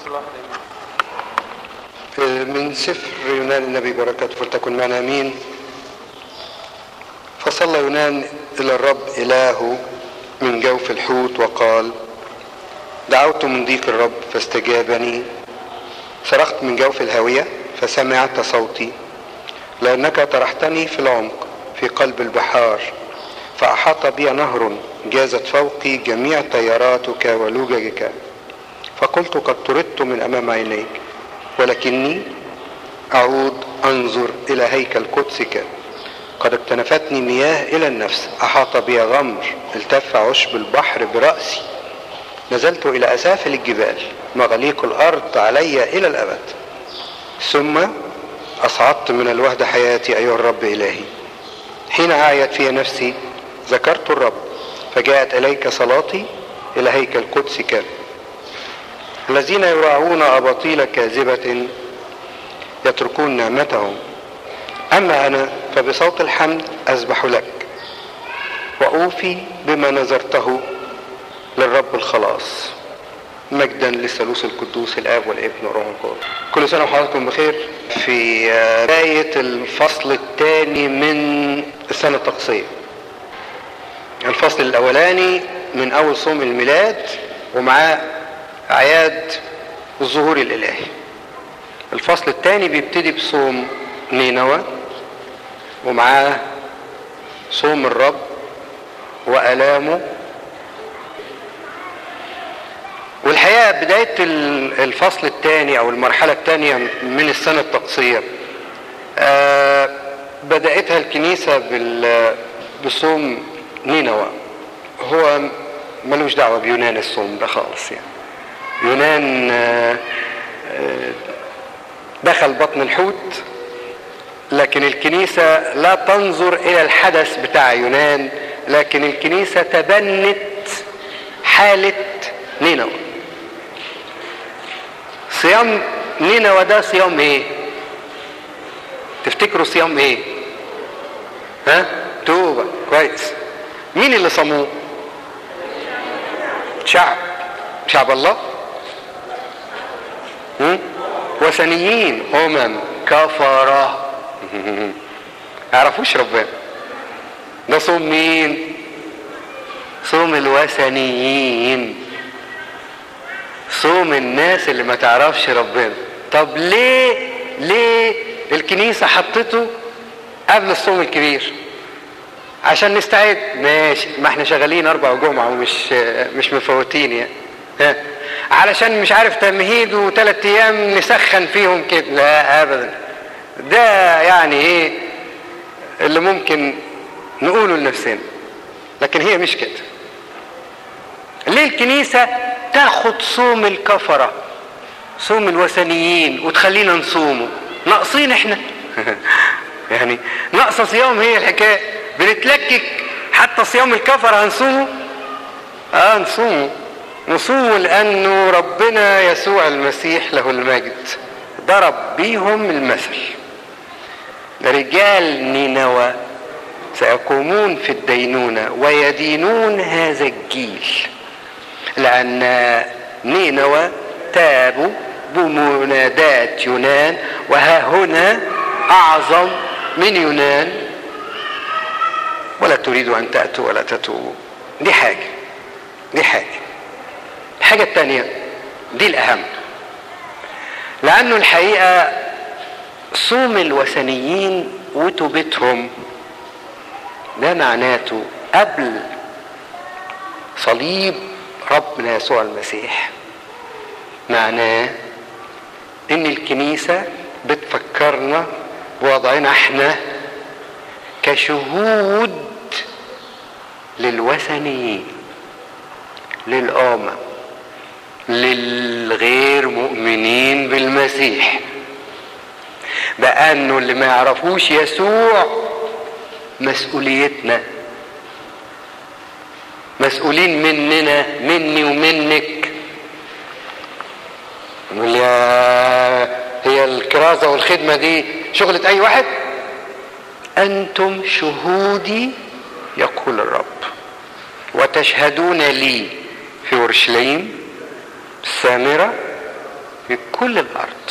من سفر يونان النبي بركاته فلتكن معنا امين فصلى يونان الى الرب الهه من جوف الحوت وقال دعوت من ضيق الرب فاستجابني صرخت من جوف الهاويه فسمعت صوتي لانك طرحتني في العمق في قلب البحار فاحاط بي نهر جازت فوقي جميع طياراتك ولججك فقلت قد طردت من امام عينيك ولكني اعود انظر الى هيكل قدسك قد اكتنفتني مياه الى النفس احاط بي غمر التف عشب البحر براسي نزلت الى اسافل الجبال مغاليق الارض علي الى الابد ثم اصعدت من الوهد حياتي ايها الرب الهي حين اعيت في نفسي ذكرت الرب فجاءت اليك صلاتي الى هيكل قدسك الذين يراعون اباطيل كاذبه يتركون نعمتهم اما انا فبصوت الحمد اسبح لك واوفي بما نذرته للرب الخلاص مجدا للثالوث القدوس الاب والابن والروح القدس كل سنه وحضراتكم بخير في بدايه الفصل الثاني من السنه الطقسيه الفصل الاولاني من اول صوم الميلاد ومعاه اعياد الظهور الالهي الفصل الثاني بيبتدي بصوم نينوى ومعاه صوم الرب والامه والحقيقه بدايه الفصل الثاني او المرحله الثانيه من السنه الطقسيه آه بداتها الكنيسه بصوم نينوى هو ملوش دعوه بيونان الصوم ده خالص يعني يونان آه آه دخل بطن الحوت لكن الكنيسة لا تنظر إلى الحدث بتاع يونان لكن الكنيسة تبنت حالة نينوى صيام نينوى ده صيام ايه تفتكروا صيام ايه ها توبة كويس مين اللي صاموه شعب شعب الله هم؟ وثنيين امم كفره يعرفوش ربنا ده صوم مين صوم الوثنيين صوم الناس اللي ما تعرفش ربنا طب ليه ليه الكنيسة حطته قبل الصوم الكبير عشان نستعد ماشي ما احنا شغالين اربع جمعة ومش مش مفوتين يعني ها علشان مش عارف تمهيد وثلاث ايام نسخن فيهم كده لا ابدا ده يعني ايه اللي ممكن نقوله لنفسنا لكن هي مش كده ليه الكنيسة تاخد صوم الكفرة صوم الوثنيين وتخلينا نصومه ناقصين احنا يعني ناقصة صيام هي الحكاية بنتلكك حتى صيام الكفرة هنصومه اه نصومه نصومه لانه ربنا يسوع المسيح له المجد ضرب بيهم المثل رجال نينوى سيقومون في الدينونة ويدينون هذا الجيل لأن نينوى تابوا بمنادات يونان وها هنا أعظم من يونان ولا تريدوا أن تأتوا ولا تتوبوا دي حاجة دي حاجة الحاجة الثانية دي الأهم لأنه الحقيقة صوم الوثنيين وتوبتهم ده معناته قبل صليب ربنا يسوع المسيح معناه ان الكنيسة بتفكرنا بوضعنا احنا كشهود للوثنيين للأمم للغير مؤمنين بالمسيح بأنه اللي ما يعرفوش يسوع مسؤوليتنا مسؤولين مننا مني ومنك نقول يا هي الكرازة والخدمة دي شغلة أي واحد أنتم شهودي يقول الرب وتشهدون لي في اورشليم السامره في كل الارض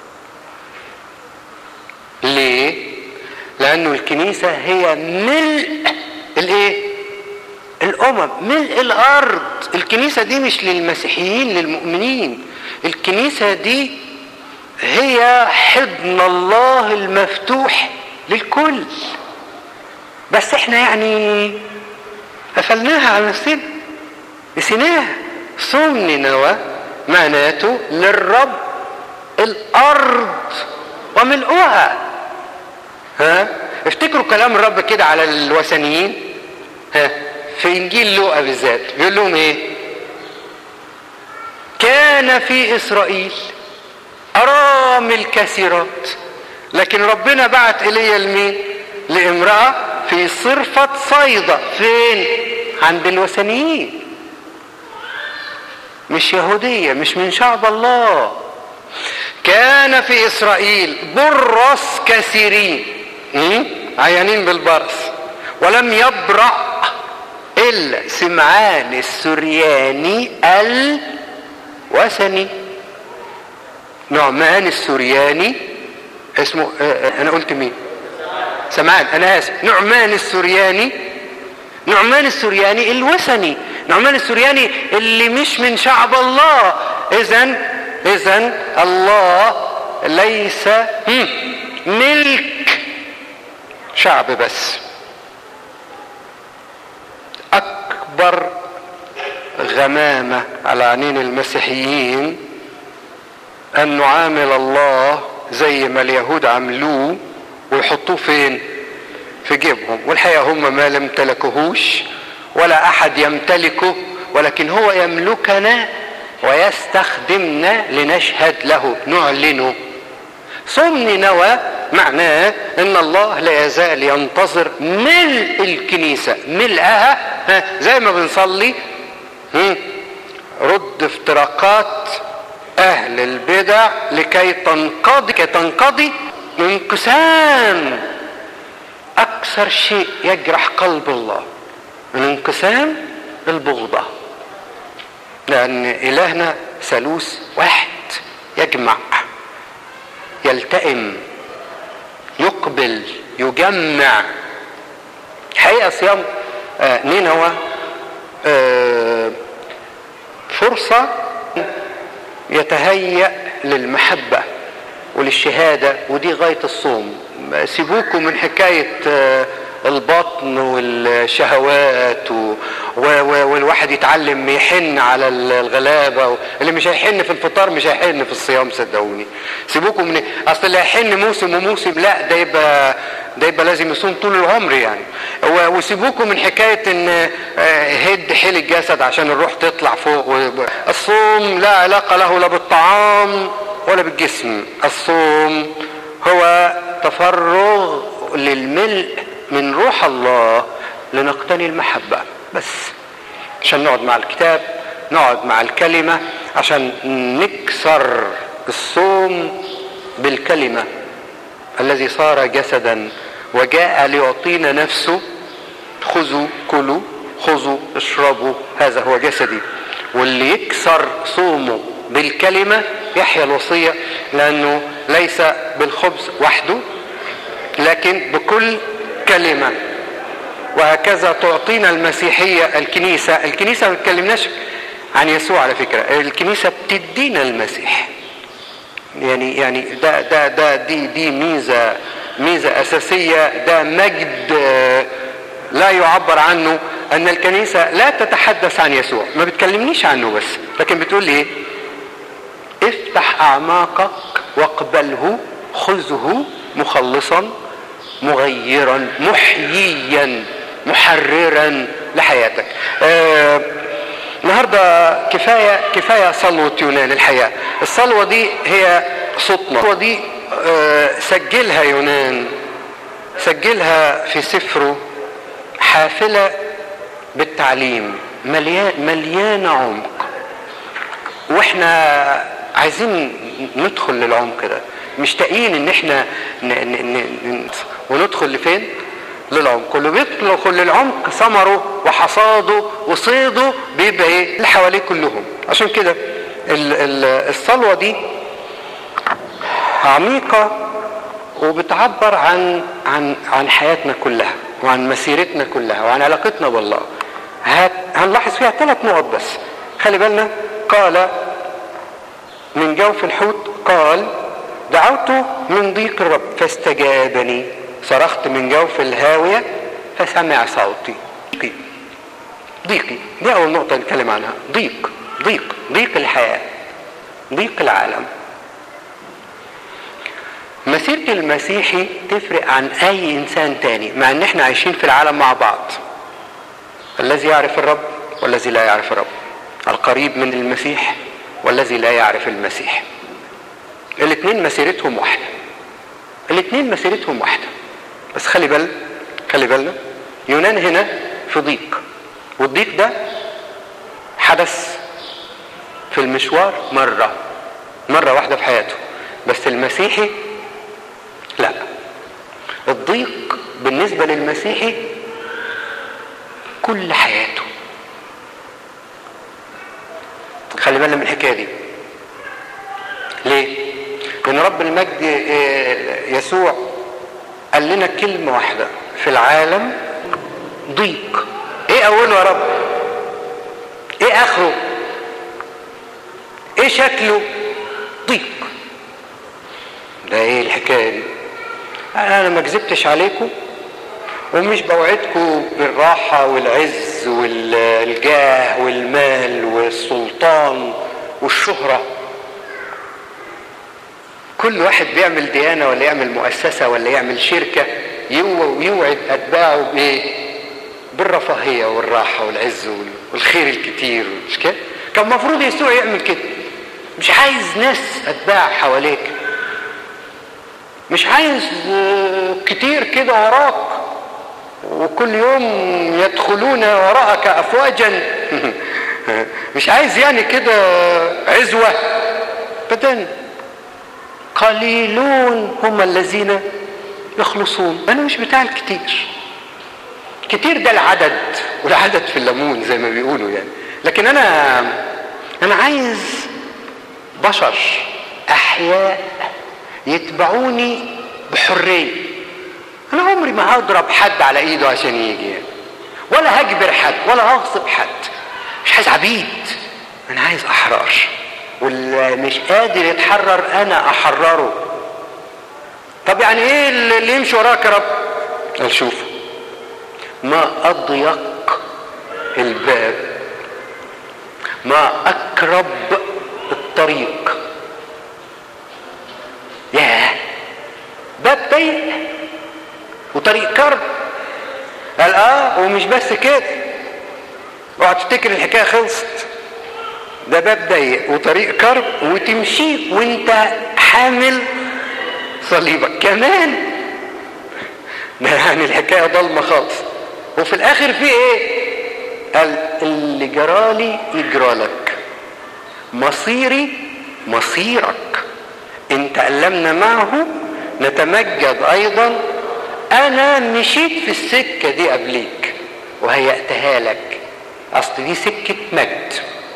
ليه لانه الكنيسة هي ملء الايه الامم ملء الارض الكنيسة دي مش للمسيحيين للمؤمنين الكنيسة دي هي حضن الله المفتوح للكل بس احنا يعني قفلناها على نفسنا نسيناها صوم نينوى معناته للرب الارض وملؤها ها افتكروا كلام الرب كده على الوثنيين ها في انجيل لوقا بالذات بيقول لهم ايه كان في اسرائيل ارامل كثيرات لكن ربنا بعت ايليا لمين لامراه في صرفة صيدا فين عند الوثنيين مش يهودية مش من شعب الله كان في اسرائيل برص كثيرين عيانين بالبرص ولم يبرأ الا سمعان السرياني الوثني نعمان السرياني اسمه انا قلت مين سمعان انا اسف نعمان السرياني نعمان السرياني الوثني نعمان السرياني اللي مش من شعب الله اذا اذا الله ليس ملك شعب بس اكبر غمامة على عينين المسيحيين ان نعامل الله زي ما اليهود عملوه ويحطوه فين في جيبهم والحقيقة هم ما امتلكوهوش ولا احد يمتلكه ولكن هو يملكنا ويستخدمنا لنشهد له نعلنه صوم نينوى معناه ان الله لا يزال ينتظر ملء الكنيسة ملئها زي ما بنصلي رد افتراقات اهل البدع لكي تنقضي كي تنقضي انقسام اكثر شيء يجرح قلب الله من انقسام البغضة لان الهنا ثالوث واحد يجمع يلتئم يقبل يجمع حقيقة صيام آه نينوى آه فرصة يتهيأ للمحبة وللشهادة ودي غاية الصوم سيبوكم من حكاية البطن والشهوات و... و... والواحد يتعلم يحن على الغلابة اللي مش هيحن في الفطار مش هيحن في الصيام صدقوني سيبوكم من اصل اللي هيحن موسم وموسم لا ده يبقى ده يبقى لازم يصوم طول العمر يعني وسيبوكم من حكاية ان هد حيل الجسد عشان الروح تطلع فوق الصوم لا علاقة له لا بالطعام ولا بالجسم الصوم هو تفرغ للملء من روح الله لنقتني المحبة بس عشان نقعد مع الكتاب نقعد مع الكلمة عشان نكسر الصوم بالكلمة الذي صار جسدا وجاء ليعطينا نفسه خذوا كلوا خذوا اشربوا هذا هو جسدي واللي يكسر صومه بالكلمة يحيا الوصية لأنه ليس بالخبز وحده لكن بكل كلمة وهكذا تعطينا المسيحية الكنيسة الكنيسة ما بتكلمناش عن يسوع على فكرة الكنيسة بتدينا المسيح يعني يعني ده ده ده دي دي ميزة ميزة أساسية ده مجد لا يعبر عنه أن الكنيسة لا تتحدث عن يسوع ما بتكلمنيش عنه بس لكن بتقول لي افتح أعماقك واقبله خذه مخلصا مغيرا محييا محررا لحياتك آه النهارده كفايه كفايه صلوه يونان الحقيقه الصلوه دي هي صوتنا الصلوه دي آه سجلها يونان سجلها في سفره حافله بالتعليم مليان مليانه عمق واحنا عايزين ندخل للعمق ده مشتاقين ان احنا ن ن ن ن وندخل لفين للعمق اللي بيدخل للعمق ثمره وحصاده وصيده بيبقى ايه اللي حواليه كلهم عشان كده الصلوة دي عميقة وبتعبر عن عن عن حياتنا كلها وعن مسيرتنا كلها وعن علاقتنا بالله هنلاحظ فيها ثلاث نقط بس خلي بالنا قال من جوف الحوت قال دعوت من ضيق الرب فاستجابني صرخت من جوف الهاوية فسمع صوتي ضيقي ضيقي دي أول نقطة نتكلم عنها ضيق ضيق ضيق الحياة ضيق العالم مسيرة المسيحي تفرق عن أي إنسان تاني مع إن إحنا عايشين في العالم مع بعض الذي يعرف الرب والذي لا يعرف الرب القريب من المسيح والذي لا يعرف المسيح الاثنين مسيرتهم واحدة الاثنين مسيرتهم واحدة بس خلي بال خلي بالنا يونان هنا في ضيق والضيق ده حدث في المشوار مرة مرة واحدة في حياته بس المسيحي لا الضيق بالنسبة للمسيحي كل حياته خلي بالنا من الحكاية دي ليه لأن رب المجد يسوع قال لنا كلمة واحدة في العالم ضيق ايه اوله يا رب ايه اخره ايه شكله ضيق ده ايه الحكايه دي انا ما كذبتش عليكم ومش بوعدكم بالراحة والعز والجاه والمال والسلطان والشهرة كل واحد بيعمل ديانة ولا يعمل مؤسسة ولا يعمل شركة يوعد أتباعه بإيه؟ بالرفاهية والراحة والعز والخير الكتير مش كده؟ كان المفروض يسوع يعمل كده مش عايز ناس أتباع حواليك مش عايز كتير كده وراك وكل يوم يدخلون وراءك أفواجا مش عايز يعني كده عزوة ابدا قليلون هم الذين يخلصون انا مش بتاع الكتير كتير ده العدد والعدد في الليمون زي ما بيقولوا يعني لكن انا انا عايز بشر احياء يتبعوني بحريه انا عمري ما هضرب حد على ايده عشان يجي يعني. ولا هجبر حد ولا هغصب حد مش عايز عبيد انا عايز احرار واللي مش قادر يتحرر انا احرره طب يعني ايه اللي يمشي وراك يا رب قال شوف ما اضيق الباب ما اقرب الطريق ياه باب ضيق وطريق كرب قال اه ومش بس كده اوعى تفتكر الحكايه خلصت ده باب ضيق وطريق كرب وتمشيه وانت حامل صليبك كمان ده يعني الحكايه ضلمه خالص وفي الاخر في ايه قال اللي جرالي يجرالك مصيري مصيرك ان تألمنا معه نتمجد ايضا انا مشيت في السكة دي قبليك وهيأتها لك اصل دي سكة مجد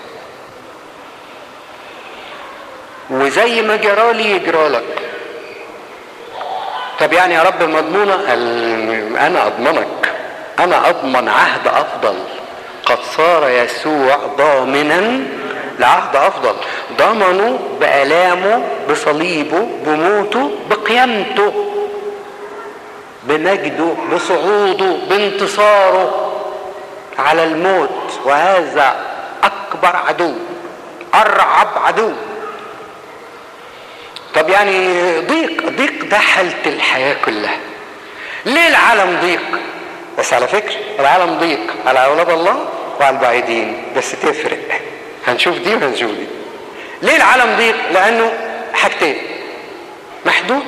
وزي ما جرالي يجرالك طب يعني يا رب مضمونة قال انا اضمنك انا اضمن عهد افضل قد صار يسوع ضامنا لعهد افضل ضمنه بالامه بصليبه بموته بقيامته بمجده بصعوده بانتصاره على الموت وهذا اكبر عدو ارعب عدو طب يعني ضيق ضيق ده حالة الحياة كلها ليه العالم ضيق بس على فكرة العالم ضيق على أولاد الله وعلى البعيدين بس تفرق هنشوف دي وهنشوف دي ليه العالم ضيق لأنه حاجتين محدود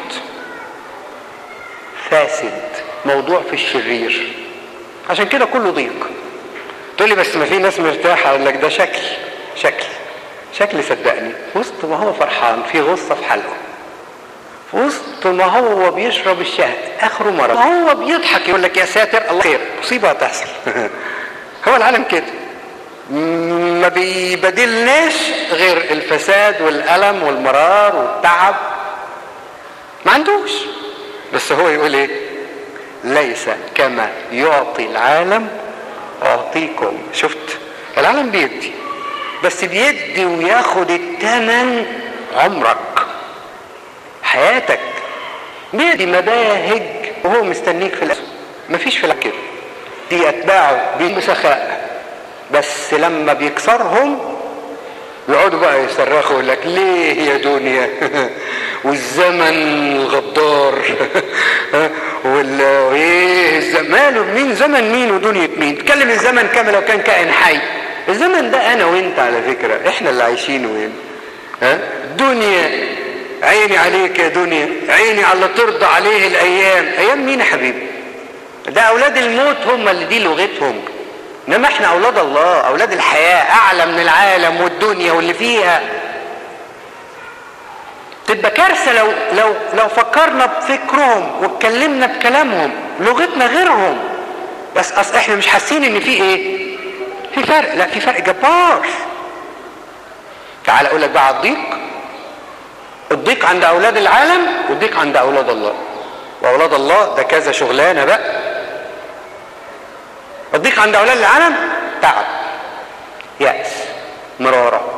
فاسد موضوع في الشرير عشان كده كله ضيق تقول لي بس ما في ناس مرتاحة اقول لك ده شكل شكل شكل صدقني وسط ما هو فرحان في غصة في حلقه في وسط ما هو بيشرب الشهد اخره مرض هو بيضحك يقول لك يا ساتر الله خير مصيبة هتحصل هو العالم كده ما بيبادلناش غير الفساد والألم والمرار والتعب ما عندوش بس هو يقول ايه ليس كما يعطي العالم اعطيكم شفت العالم بيدي بس بيدي وياخد الثمن عمرك حياتك بيدي مباهج وهو مستنيك في الأسفل مفيش في كده دي اتباعه بسخاء بس لما بيكسرهم يقعدوا بقى يصرخوا يقول لك ليه يا دنيا والزمن الغدار وال ايه ماله مين زمن مين ودنيا مين تكلم الزمن كما لو كان كائن حي الزمن ده انا وانت على فكره احنا اللي عايشينه هنا ها دنيا عيني عليك يا دنيا عيني على اللي ترضى عليه الايام ايام مين يا حبيبي ده اولاد الموت هم اللي دي لغتهم انما احنا اولاد الله اولاد الحياه اعلى من العالم والدنيا واللي فيها تبقى كارثه لو لو لو فكرنا بفكرهم واتكلمنا بكلامهم لغتنا غيرهم بس اصل احنا مش حاسين ان في ايه في فرق لا في فرق جبار تعال اقول لك بقى على الضيق الضيق عند اولاد العالم والضيق عند اولاد الله واولاد الله ده كذا شغلانه بقى الضيق عند اولاد العالم تعب يأس مرارة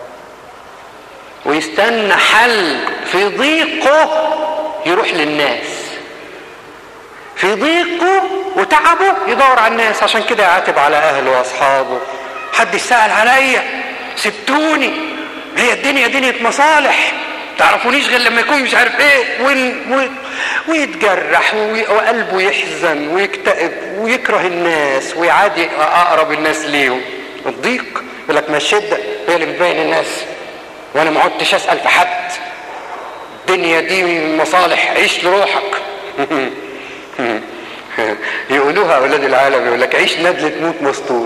ويستنى حل في ضيقه يروح للناس في ضيقه وتعبه يدور على الناس عشان كده يعاتب على اهله واصحابه حد يسأل عليا سبتوني هي الدنيا دنيا مصالح تعرفونيش غير لما يكون مش عارف ايه وين وين ويتجرح وقلبه يحزن ويكتئب ويكره الناس ويعادي اقرب الناس ليه الضيق يقول لك ما الشده هي اللي بتبين الناس وانا ما عدتش اسال في حد الدنيا دي مصالح عيش لروحك يقولوها اولاد العالم يقول لك عيش ندلة موت مستور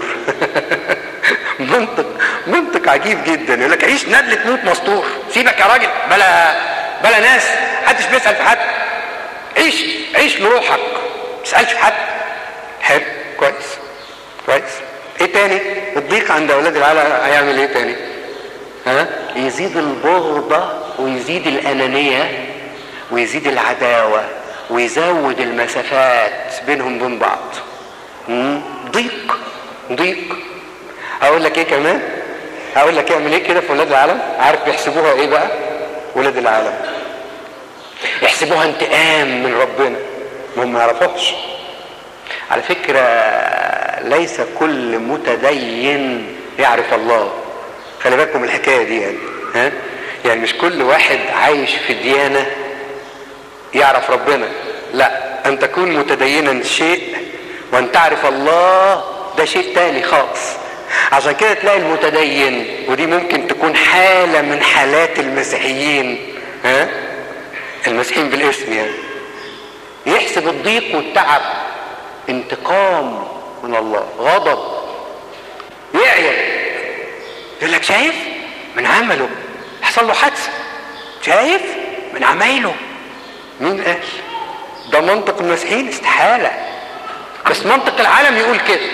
منطق منطق عجيب جدا يقول لك عيش ندلة موت مستور سيبك يا راجل بلا بلا ناس محدش بيسال في حد عيش عيش لروحك ما تسالش في حد حلو كويس كويس ايه تاني الضيق عند اولاد العالم هيعمل ايه تاني ها يزيد البغضة ويزيد الانانية ويزيد العداوة ويزود المسافات بينهم وبين بعض ضيق ضيق اقول لك ايه كمان اقول لك اعمل ايه كده في ولاد العالم عارف بيحسبوها ايه بقى ولاد العالم يحسبوها انتقام من ربنا ما هم ما يعرفوش على فكرة ليس كل متدين يعرف الله خلي بالكم الحكاية دي يعني ها يعني مش كل واحد عايش في ديانة يعرف ربنا لا ان تكون متدينا شيء وان تعرف الله ده شيء تاني خالص عشان كده تلاقي المتدين ودي ممكن تكون حالة من حالات المسيحيين ها المسيحيين بالاسم يعني يحسب الضيق والتعب انتقام من الله غضب يعيا يقول لك شايف من عمله حصل له حادثه شايف من عمايله مين قال ده منطق المسيحيين استحاله بس منطق العالم يقول كده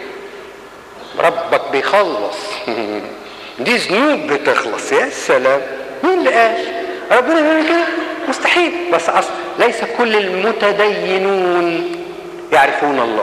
ربك بيخلص دي ذنوب بتخلص يا سلام مين اللي قال ربنا بيعمل كده مستحيل بس اصل ليس كل المتدينون يعرفون الله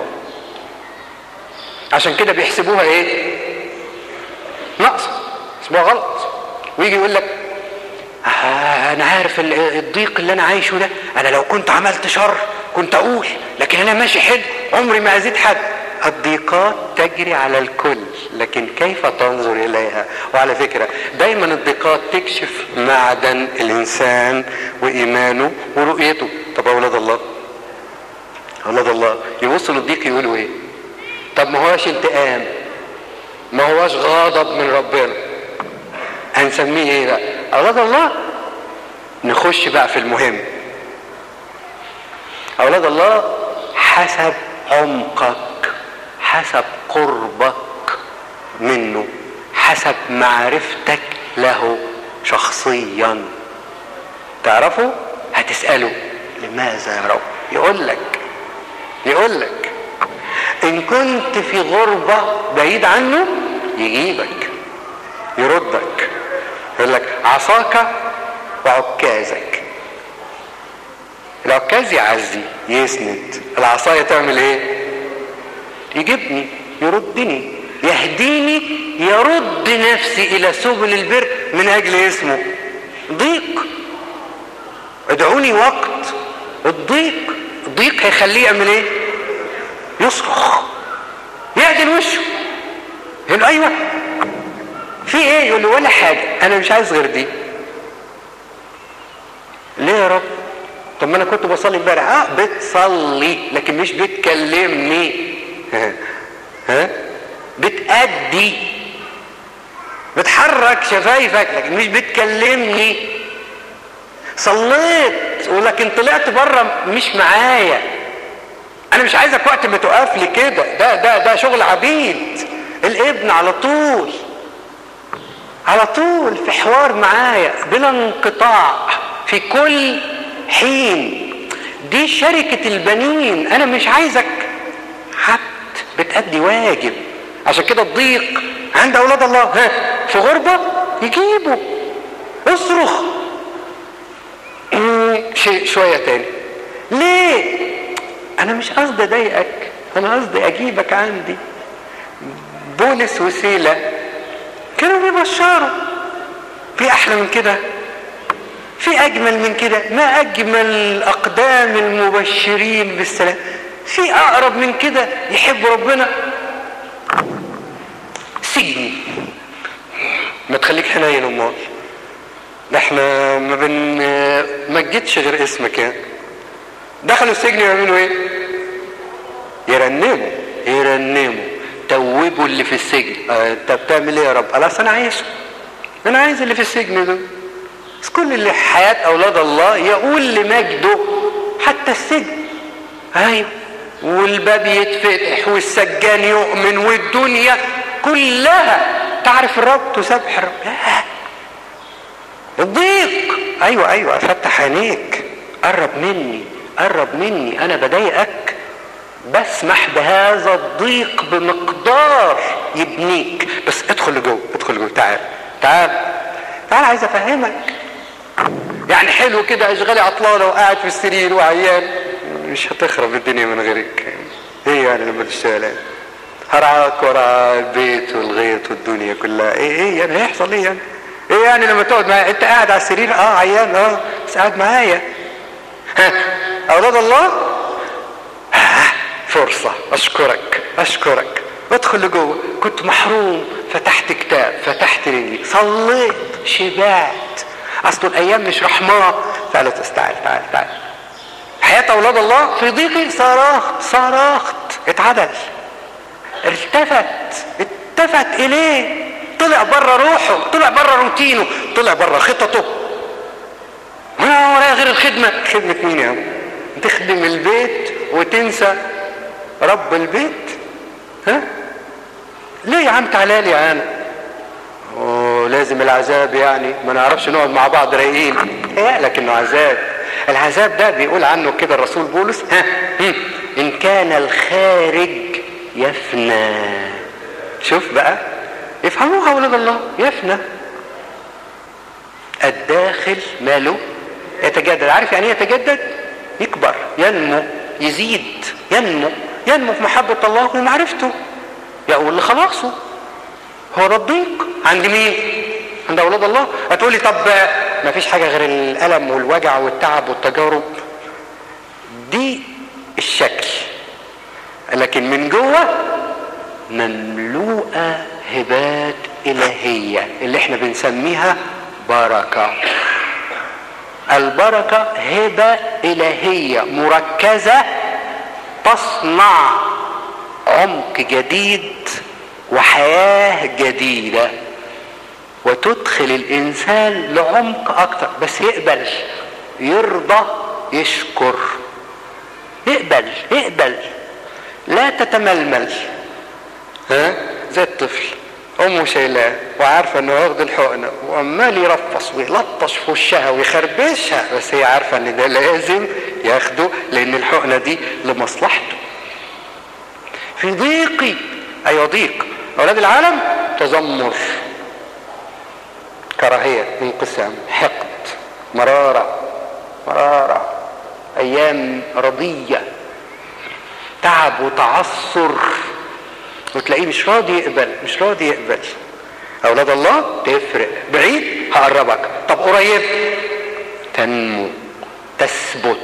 عشان كده بيحسبوها ايه نقص اسمها غلط ويجي يقول لك آه انا عارف الضيق اللي انا عايشه ده انا لو كنت عملت شر كنت اقول لكن انا ماشي حلو عمري ما ازيد حد الضيقات تجري على الكل لكن كيف تنظر اليها وعلى فكرة دايما الضيقات تكشف معدن الانسان وايمانه ورؤيته طب اولاد الله اولاد الله يبصوا للضيق يقولوا ايه طب ما هواش انتقام ما هواش غضب من ربنا هنسميه ايه بقى اولاد الله نخش بقى في المهم اولاد الله حسب عمقك حسب قربك منه حسب معرفتك له شخصيا تعرفه هتسأله لماذا يا رب يقول لك يقول لك ان كنت في غربة بعيد عنه يجيبك يردك يقول لك عصاك وعكازك العكاز يعزي يسند العصاية تعمل ايه يجيبني يردني يهديني يرد نفسي الى سبل البر من اجل اسمه ضيق ادعوني وقت الضيق الضيق هيخليه يعمل ايه يصرخ يعدل وشه يقول ايوه في ايه يقول له ولا حاجه انا مش عايز غير دي ليه يا رب طب ما انا كنت بصلي امبارح اه بتصلي لكن مش بتكلمني ها بتأدي بتحرك شفايفك لكن مش بتكلمني صليت ولكن طلعت بره مش معايا انا مش عايزك وقت ما تقف لي كده ده ده ده شغل عبيد الابن على طول على طول في حوار معايا بلا انقطاع في كل حين دي شركة البنين انا مش عايزك حد بتأدي واجب عشان كده الضيق عند اولاد الله ها في غربة يجيبوا اصرخ شيء شوية تاني ليه انا مش قصدي اضايقك انا قصدي اجيبك عندي بولس وسيلة كانوا بيبشروا في احلى من كده في اجمل من كده ما اجمل اقدام المبشرين بالسلام في اقرب من كده يحب ربنا سجن ما تخليك حنين امال ده احنا ما بن ما تجدش غير اسمك يعني دخلوا السجن يعملوا ايه يرنموا يرنموا توبوا اللي في السجن اه انت بتعمل ايه يا رب خلاص انا عايزه انا عايز اللي في السجن ده بس كل اللي حياة اولاد الله يقول لمجده حتى السجن ايوه والباب يتفتح والسجان يؤمن والدنيا كلها تعرف الرب تسبح الرب لا الضيق ايوه ايوه فتح عينيك قرب مني قرب مني انا بضايقك بسمح بهذا الضيق بمقدار يبنيك بس ادخل لجوه ادخل لجوه تعال تعال تعال عايز افهمك يعني حلو كده اشغالي عطلانه وقاعد في السرير وعيان مش هتخرب الدنيا من غيرك ايه يعني لما تشتغل يعني هرعاك ورا البيت والغيط والدنيا كلها ايه ايه يعني هيحصل ايه يعني ايه يعني لما تقعد معايا انت قاعد على السرير اه عيان اه بس قاعد معايا ها اولاد الله ها فرصة اشكرك اشكرك ادخل لجوه كنت محروم فتحت كتاب فتحت رجلي صليت شبعت اصل الايام مش رحمة تعالى تعال تعال تعال حياة اولاد الله في ضيقي صرخت صرخت اتعدل التفت التفت اليه طلع بره روحه طلع بره روتينه طلع بره خططه ما ورايا غير الخدمة خدمة مين يا عم تخدم البيت وتنسى رب البيت ها ليه يا عم تعالى لي يا انا اوه لازم العذاب يعني ما نعرفش نقعد مع بعض رايقين ايه لك انه عذاب العذاب ده بيقول عنه كده الرسول بولس ها ان كان الخارج يفنى شوف بقى يفهموها ولاد الله يفنى الداخل ماله يتجدد عارف يعني ايه يتجدد يكبر ينمو يزيد ينمو ينمو في محبة الله ومعرفته يقول لخلاصه هو ده الضيق عند مين عند اولاد الله هتقولي طب ما فيش حاجة غير الألم والوجع والتعب والتجارب دي الشكل لكن من جوه مملوءة هبات إلهية اللي احنا بنسميها بركة البركة هبة إلهية مركزة تصنع عمق جديد وحياة جديدة وتدخل الإنسان لعمق أكتر بس يقبل يرضى يشكر يقبل يقبل لا تتململ ها زي الطفل امه شايلاه وعارفه انه واخد الحقنه وعمال يرفص ويلطش في وشها ويخربشها بس هي عارفه ان ده لازم ياخده لان الحقنه دي لمصلحته في ضيقي ايوه ضيق اولاد العالم تذمر كراهية انقسام حقد مرارة مرارة ايام رضية تعب وتعثر وتلاقيه مش راضي يقبل مش راضي يقبل اولاد الله تفرق بعيد هقربك طب قريب تنمو تثبت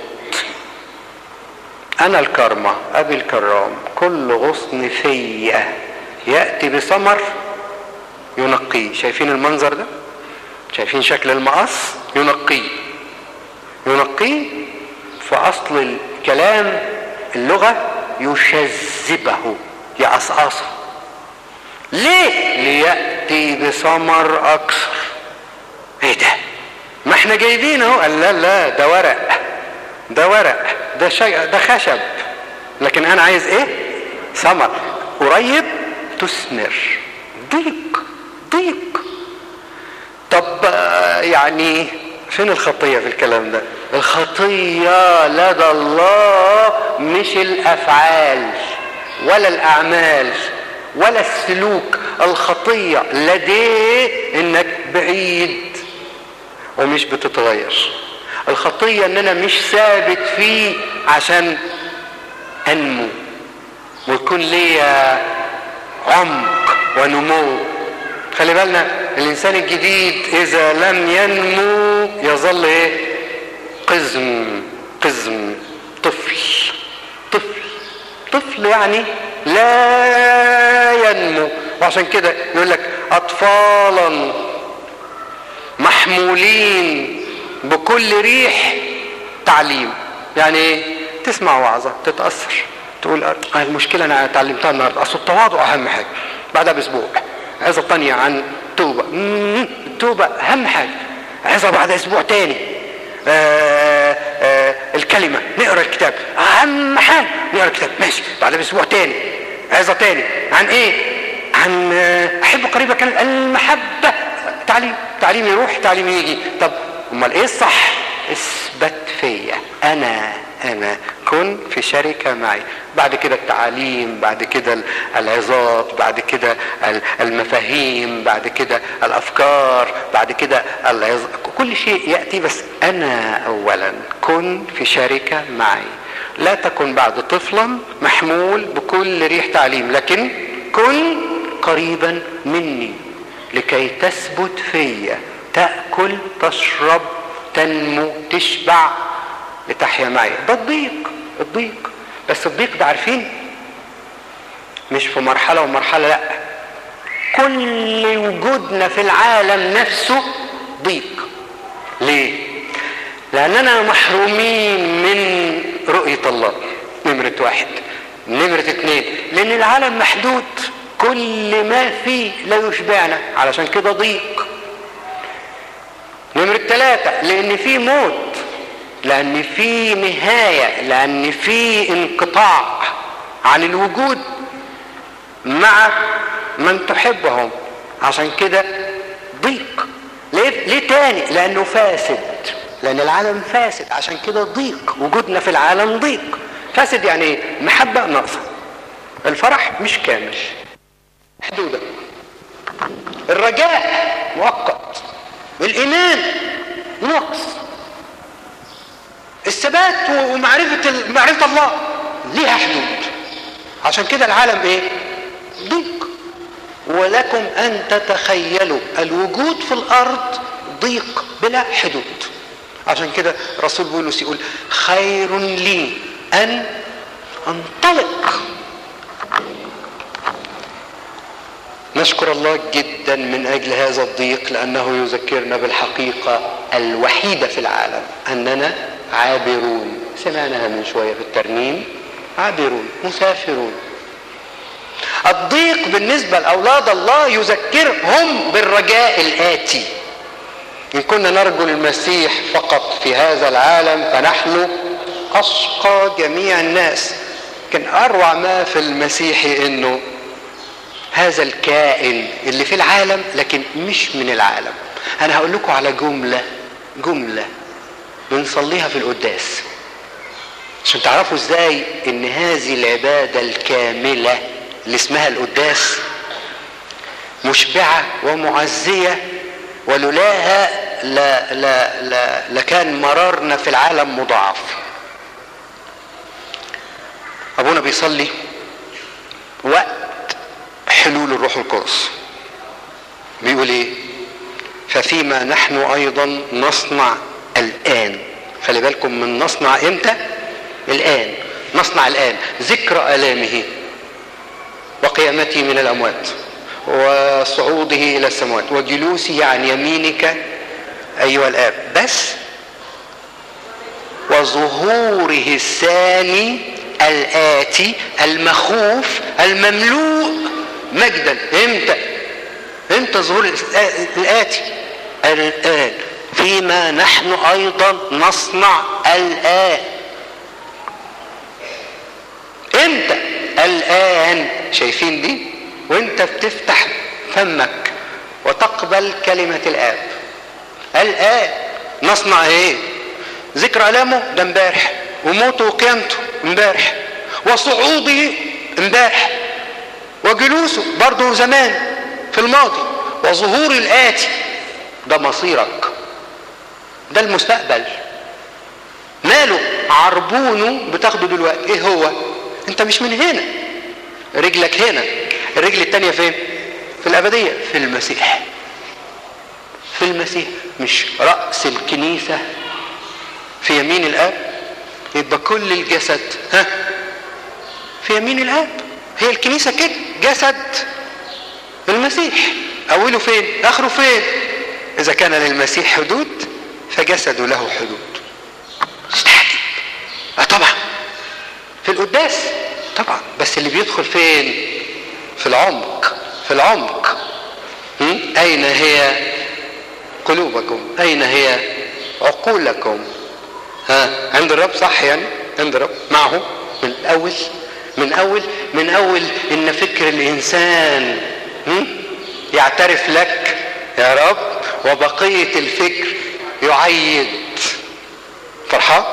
انا الكرمة ابي الكرام كل غصن فيا يأتي بثمر ينقيه شايفين المنظر ده شايفين شكل المقص ينقيه ينقيه في اصل الكلام اللغة يشذبه يقصقصه ليه ليأتي بثمر اكثر ايه ده ما احنا جايبين اهو قال لا لا ده ورق ده ورق ده شيء ده خشب لكن انا عايز ايه ثمر قريب تثمر ضيق ضيق طب يعني فين الخطيه في الكلام ده الخطيه لدى الله مش الافعال ولا الاعمال ولا السلوك الخطيه لديه انك بعيد ومش بتتغير الخطيه ان انا مش ثابت فيه عشان انمو ويكون ليا عمق ونمو خلي بالنا الانسان الجديد اذا لم ينمو يظل ايه قزم قزم طفل طفل طفل يعني لا ينمو وعشان كده يقول لك اطفالا محمولين بكل ريح تعليم يعني ايه تسمع وعظه تتاثر تقول آه المشكله انا اتعلمتها النهارده اصل التواضع اهم حاجه بعدها باسبوع عظه تانية عن توبه التوبه اهم حاجه عظه بعد اسبوع تاني آآ آآ الكلمه نقرا الكتاب اهم حاجه نقرا الكتاب ماشي بعد اسبوع تاني عظه تاني عن ايه عن احب قريبك المحبه تعليم تعليم يروح تعليم يجي طب امال ايه الصح اثبت فيا انا انا كن في شركه معي بعد كده التعاليم بعد كده العظات بعد كده المفاهيم بعد كده الافكار بعد كده العظ... كل شيء ياتي بس انا اولا كن في شركه معي لا تكن بعد طفلا محمول بكل ريح تعليم لكن كن قريبا مني لكي تثبت فيا تاكل تشرب تنمو تشبع لتحيا معي ده الضيق الضيق بس الضيق ده عارفين مش في مرحلة ومرحلة لا كل وجودنا في العالم نفسه ضيق ليه لأننا محرومين من رؤية الله نمرة واحد نمرة اتنين لأن العالم محدود كل ما فيه لا يشبعنا علشان كده ضيق نمرة ثلاثة لأن في موت لأن في نهاية لأن في انقطاع عن الوجود مع من تحبهم عشان كده ضيق ليه, ليه تاني لأنه فاسد لأن العالم فاسد عشان كده ضيق وجودنا في العالم ضيق فاسد يعني ايه محبة ناقصة الفرح مش كامل حدودة الرجاء مؤقت الايمان نقص الثبات ومعرفة معرفة الله ليها حدود عشان كده العالم ايه ضيق ولكم ان تتخيلوا الوجود في الارض ضيق بلا حدود عشان كده رسول بولس يقول خير لي ان انطلق نشكر الله جدا من اجل هذا الضيق لانه يذكرنا بالحقيقه الوحيده في العالم اننا عابرون سمعناها من شويه في الترنيم عابرون مسافرون الضيق بالنسبه لاولاد الله يذكرهم بالرجاء الاتي ان كنا نرجو المسيح فقط في هذا العالم فنحن اشقى جميع الناس كان اروع ما في المسيح انه هذا الكائن اللي في العالم لكن مش من العالم انا هقول لكم على جمله جمله بنصليها في القداس عشان تعرفوا ازاي ان هذه العباده الكامله اللي اسمها القداس مشبعة ومعزية ولولاها لا لا لا لكان مرارنا في العالم مضاعف ابونا بيصلي وقت حلول الروح القدس بيقول ايه ففيما نحن ايضا نصنع الان خلي بالكم من نصنع امتى الان نصنع الان ذكر الامه وقيامته من الاموات وصعوده الى السماوات وجلوسه عن يمينك ايها الاب بس وظهوره الثاني الاتي المخوف المملوء مجدا امتى امتى ظهور الاتي الان فيما نحن ايضا نصنع الان امتى الان شايفين دي وانت بتفتح فمك وتقبل كلمة الآب الآن نصنع ايه ذكر ألامه ده امبارح وموته وقيامته امبارح وصعوده امبارح وجلوسه برضه زمان في الماضي وظهور الآتي ده مصيرك ده المستقبل ماله عربونه بتاخده دلوقتي ايه هو انت مش من هنا رجلك هنا الرجل التانية فين في الأبدية في المسيح في المسيح مش رأس الكنيسة في يمين الآب يبقى كل الجسد ها في يمين الآب هي الكنيسة كده جسد المسيح أوله فين آخره فين إذا كان للمسيح حدود فجسده له حدود استعجب اه طبعا في القداس طبعا بس اللي بيدخل فين في العمق في العمق أين هي قلوبكم أين هي عقولكم ها عند الرب صح يعني عند الرب معه من الأول من أول من أول إن فكر الإنسان يعترف لك يا رب وبقية الفكر يعيد فرحان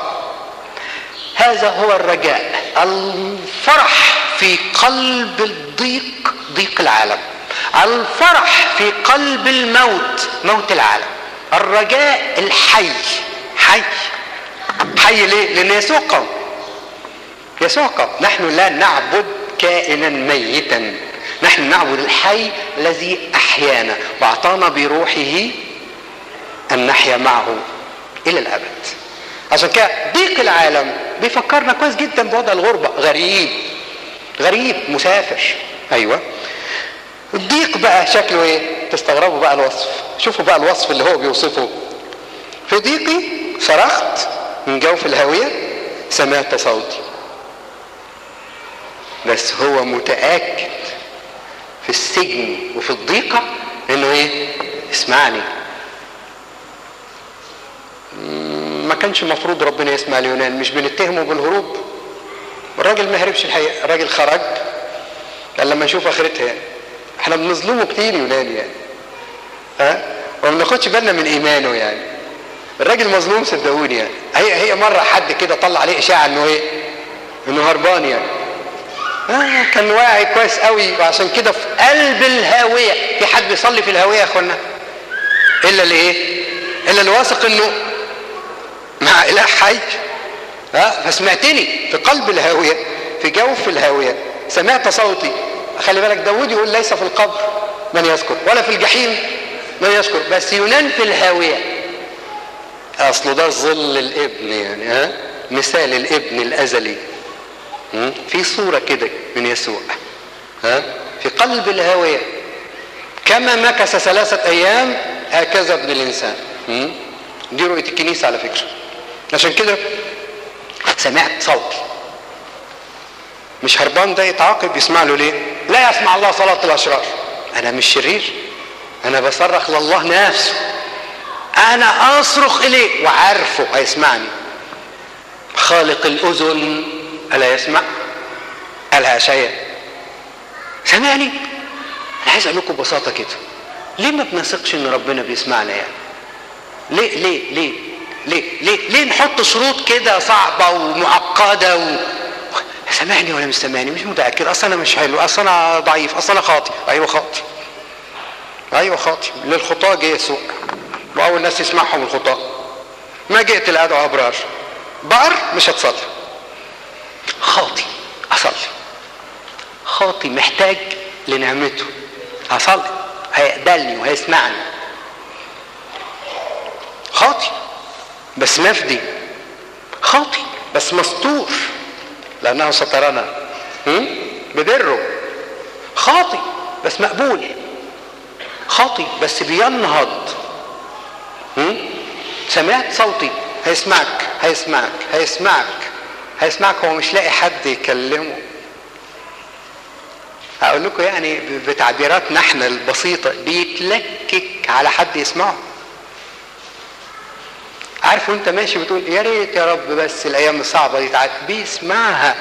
هذا هو الرجاء الفرح في قلب الضيق ضيق العالم الفرح في قلب الموت موت العالم الرجاء الحي حي حي ليه لان يسوع قام يسوع قام نحن لا نعبد كائنا ميتا نحن نعبد الحي الذي احيانا واعطانا بروحه ان نحيا معه الى الابد عشان كده ضيق العالم بيفكرنا كويس جدا بوضع الغربه غريب غريب مسافر ايوه الضيق بقى شكله ايه تستغربوا بقى الوصف شوفوا بقى الوصف اللي هو بيوصفه في ضيقي صرخت من جوف الهاويه سمعت صوتي بس هو متاكد في السجن وفي الضيقه انه ايه اسمعني ما كانش المفروض ربنا يسمع اليونان مش بنتهمه بالهروب الراجل ما هربش الحقيقه الراجل خرج قال لما نشوف اخرتها يعني احنا بنظلمه كتير يونان يعني ها وما بناخدش بالنا من ايمانه يعني الراجل مظلوم صدقوني يعني هي هي مره حد كده طلع عليه اشاعه انه ايه انه هربان يعني آه كان واعي كويس قوي وعشان كده في قلب الهاويه في حد بيصلي في الهاويه يا اخوانا الا اللي ايه الا اللي واثق انه مع اله حي ها فسمعتني في قلب الهاويه في جوف الهاويه سمعت صوتي خلي بالك داود يقول ليس في القبر من يذكر ولا في الجحيم من يذكر بس يونان في الهاويه اصله ده ظل الابن يعني ها مثال الابن الازلي في صوره كده من يسوع ها في قلب الهاويه كما مكث ثلاثه ايام هكذا ابن الانسان دي رؤيه الكنيسه على فكره عشان كده سمعت صوت مش هربان ده يتعاقب يسمع له ليه لا يسمع الله صلاة الأشرار أنا مش شرير أنا بصرخ لله نفسه أنا أصرخ إليه وعارفه هيسمعني خالق الأذن ألا يسمع ألا شيء سمعني أنا عايز أقول لكم ببساطة كده ليه ما بنثقش إن ربنا بيسمعنا يعني ليه ليه ليه ليه ليه ليه نحط شروط كده صعبة ومعقدة و... سامعني ولا مش سامعني مش متاكد اصل انا مش حلو اصل انا ضعيف اصل انا خاطي ايوه خاطي ايوه خاطي للخطاه جه يسوع واول ناس يسمعهم الخطاه ما جئت لادعو ابرار بار مش هتصلي خاطي اصلي خاطي محتاج لنعمته هصلي هيقبلني وهيسمعني خاطي بس مفدي خاطي بس مستور لانه سترنا ببره خاطي بس مقبول خاطي بس بينهض سمعت صوتي هيسمعك هيسمعك هيسمعك هيسمعك هو مش لاقي حد يكلمه هقول لكم يعني بتعبيراتنا احنا البسيطة بيتلكك على حد يسمعه عارف وانت ماشي بتقول يا ريت يا رب بس الايام الصعبة دي تعدي بيسمعها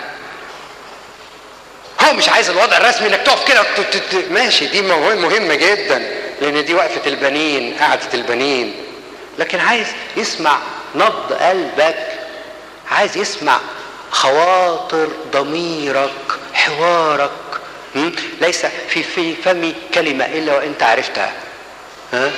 هو مش عايز الوضع الرسمي انك تقف كده ماشي دي مهمة جدا لان دي وقفة البنين قعدة البنين لكن عايز يسمع نبض قلبك عايز يسمع خواطر ضميرك حوارك ليس في في فمي كلمة إلا وأنت عرفتها ها؟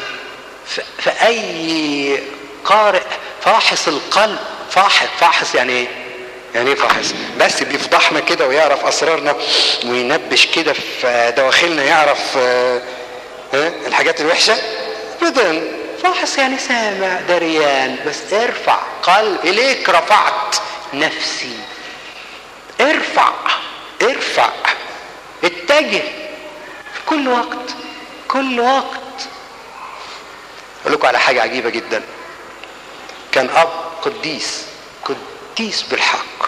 فأي قارئ فاحص القلب فاحص فاحص يعني ايه؟ يعني ايه فاحص؟ بس بيفضحنا كده ويعرف اسرارنا وينبش كده في دواخلنا يعرف ها الحاجات الوحشه؟ ابدا فاحص يعني سامع دريان بس ارفع قلب اليك رفعت نفسي ارفع ارفع اتجه في كل وقت كل وقت اقول لكم على حاجه عجيبه جدا كان اب قديس قديس بالحق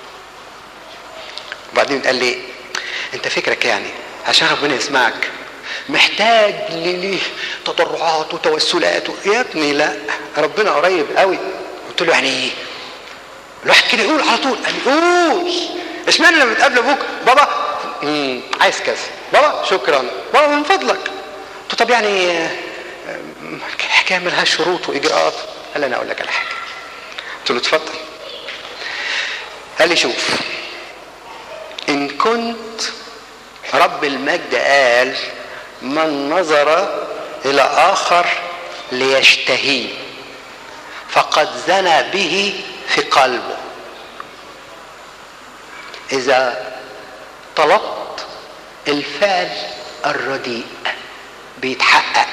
وبعدين قال لي انت فكرك يعني عشان ربنا يسمعك محتاج لتضرعات وتوسلات يا ابني لا ربنا قريب قوي قلت له يعني ايه الواحد كده يقول على طول قال لي قول اشمعنى لما تقابل ابوك بابا مم. عايز كذا بابا شكرا بابا من فضلك قلت طب يعني الحكايه ملهاش شروط واجراءات قال لي انا اقول لك على حاجه قلت له اتفضل قال لي شوف ان كنت رب المجد قال من نظر الى اخر ليشتهيه فقد زنى به في قلبه اذا طلبت الفعل الرديء بيتحقق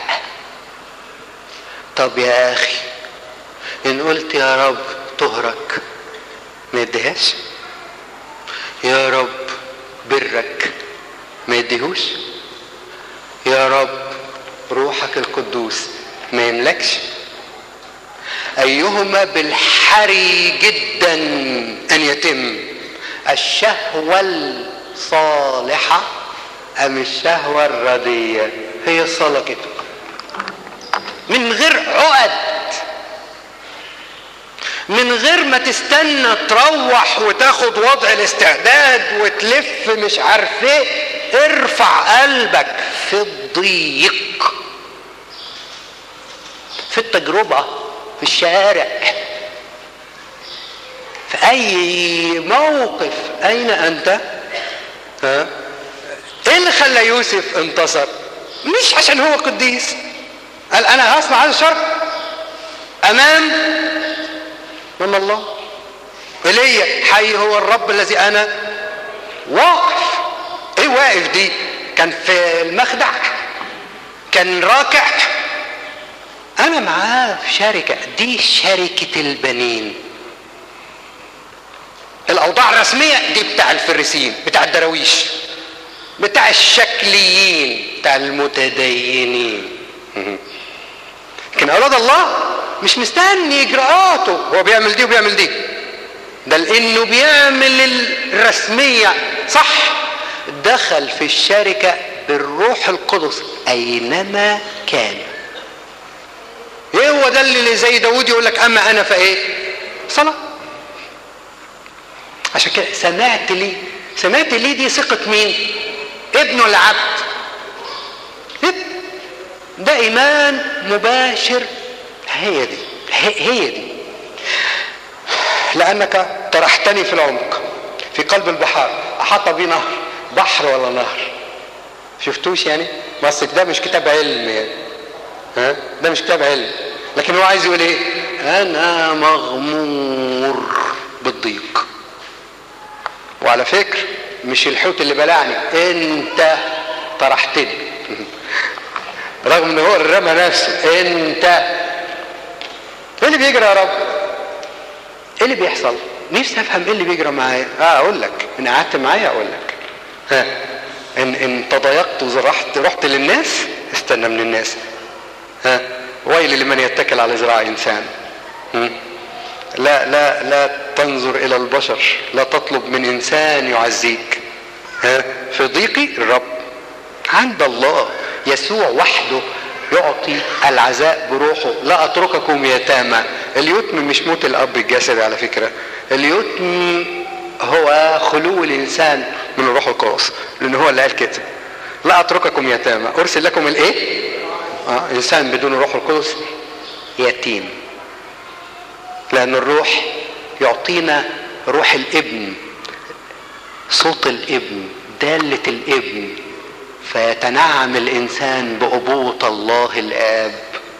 طب يا اخي ان قلت يا رب طهرك ما يديهاش يا رب برك ما يديهوش يا رب روحك القدوس ما يملكش ايهما بالحري جدا ان يتم الشهوة الصالحة ام الشهوة الردية هي الصلاة كده من غير عقد من غير ما تستنى تروح وتاخد وضع الاستعداد وتلف مش عارف ايه ارفع قلبك في الضيق في التجربة في الشارع في اي موقف اين انت ها ايه اللي خلى يوسف انتصر مش عشان هو قديس قال انا هصنع هذا الشر امام من الله ايليا حي هو الرب الذي انا واقف ايه واقف دي كان في المخدع كان راكع انا معاه في شركه دي شركه البنين الاوضاع الرسميه دي بتاع الفريسين بتاع الدراويش بتاع الشكليين بتاع المتدينين لكن اولاد الله مش مستني اجراءاته هو بيعمل دي وبيعمل دي ده لانه بيعمل الرسميه صح دخل في الشركه بالروح القدس اينما كان ايه هو ده اللي زي داود يقول لك اما انا فايه صلاه عشان كده سمعت لي سمعت لي دي ثقه مين ابنه العبد ده ايمان مباشر هي دي هي دي لانك طرحتني في العمق في قلب البحار احاط بي نهر بحر ولا نهر شفتوش يعني بس ده مش كتاب علم يعني ها ده مش كتاب علم لكن هو عايز يقول ايه انا مغمور بالضيق وعلى فكر مش الحوت اللي بلعني انت طرحتني رغم ان هو اللي رمى نفسه انت ايه اللي بيجري يا رب ايه اللي بيحصل نفسي افهم ايه اللي بيجرى معايا اه اقول لك ان قعدت معايا اقول لك ها ان ان تضايقت ورحت رحت للناس استنى من الناس ها ويل لمن يتكل على ذراع انسان م? لا لا لا تنظر الى البشر لا تطلب من انسان يعزيك ها في ضيقي الرب عند الله يسوع وحده يعطي العزاء بروحه لا اترككم يتامى اليتم مش موت الاب الجسدي على فكره اليتم هو خلو الانسان من الروح القدس لان هو اللي قال كده لا اترككم يتامى ارسل لكم الايه آه انسان بدون الروح القدس يتيم لان الروح يعطينا روح الابن صوت الابن دالة الابن فيتنعم الانسان بأبوة الله الاب